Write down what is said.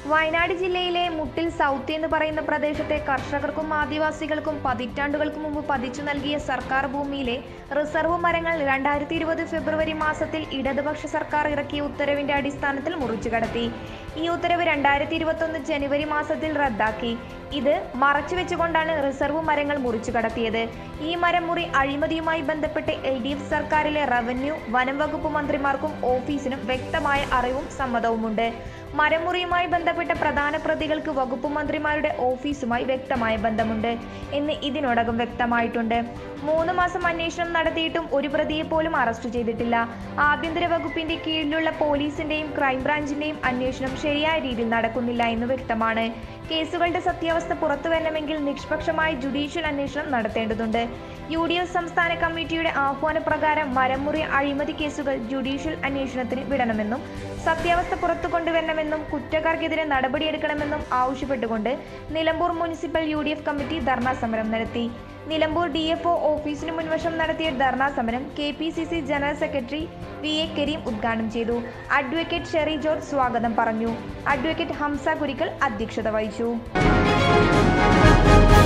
വയനാട് ജില്ലയിലെ മുട്ടിൽ സൗത്ത് എന്ന് പറയുന്ന പ്രദേശത്തെ കർഷകർക്കും ആദിവാസികൾക്കും പതിറ്റാണ്ടുകൾക്ക് മുമ്പ് പതിച്ചു നൽകിയ സർക്കാർ ഭൂമിയിലെ റിസർവ് മരങ്ങൾ രണ്ടായിരത്തി ഇരുപത് ഫെബ്രുവരി മാസത്തിൽ ഇടതുപക്ഷ സർക്കാർ ഇറക്കിയ ഉത്തരവിന്റെ അടിസ്ഥാനത്തിൽ മുറിച്ചു കടത്തി ഈ ഉത്തരവ് രണ്ടായിരത്തി ഇരുപത്തൊന്ന് ജനുവരി മാസത്തിൽ റദ്ദാക്കി ഇത് മറച്ചു വെച്ചുകൊണ്ടാണ് റിസർവ് മരങ്ങൾ മുറിച്ചു കടത്തിയത് ഈ മരം മുറി അഴിമതിയുമായി ബന്ധപ്പെട്ട് എൽ ഡി എഫ് സർക്കാരിലെ റവന്യൂ വനം വകുപ്പ് മന്ത്രിമാർക്കും ഓഫീസിനും വ്യക്തമായ അറിവും സമ്മതവുമുണ്ട് മരമുറിയുമായി ബന്ധപ്പെട്ട പ്രധാന പ്രതികൾക്ക് വകുപ്പ് മന്ത്രിമാരുടെ ഓഫീസുമായി വ്യക്തമായ ബന്ധമുണ്ട് എന്ന് ഇതിനോടകം വ്യക്തമായിട്ടുണ്ട് മൂന്ന് മാസം അന്വേഷണം നടത്തിയിട്ടും ഒരു പ്രതിയെ പോലും അറസ്റ്റ് ചെയ്തിട്ടില്ല ആഭ്യന്തര വകുപ്പിന്റെ കീഴിലുള്ള പോലീസിന്റെയും ക്രൈംബ്രാഞ്ചിന്റെയും അന്വേഷണം ശരിയായ രീതിയിൽ നടക്കുന്നില്ല എന്ന് വ്യക്തമാണ് കേസുകളുടെ സത്യാവസ്ഥ പുറത്തുവരണമെങ്കിൽ നിഷ്പക്ഷമായ ജുഡീഷ്യൽ അന്വേഷണം നടത്തേണ്ടതുണ്ട് യു ഡി എഫ് സംസ്ഥാന കമ്മിറ്റിയുടെ ആഹ്വാനപ്രകാരം മരമുറി അഴിമതി കേസുകൾ ജുഡീഷ്യൽ അന്വേഷണത്തിന് വിടണമെന്നും സത്യാവസ്ഥ പുറത്തു കൊണ്ടുവരണമെന്നും കുറ്റക്കാർക്കെതിരെ നടപടിയെടുക്കണമെന്നും ആവശ്യപ്പെട്ടുകൊണ്ട് Nilambur municipal U D F committee ധർണാ സമരം നടത്തി നിലമ്പൂർ ഡി എഫ് ഒ ഓഫീസിന് മുൻവശം നടത്തിയ ധർണാ സമരം K P C C general secretary V A Kareem ഉദ്ഘാടനം ചെയ്തു അഡ്വക്കേറ്റ് ഷെറി ജോർജ് സ്വാഗതം പറഞ്ഞു അഡ്വക്കേറ്റ് ഹംസ കുരിക്കൽ അധ്യക്ഷത വഹിച്ചു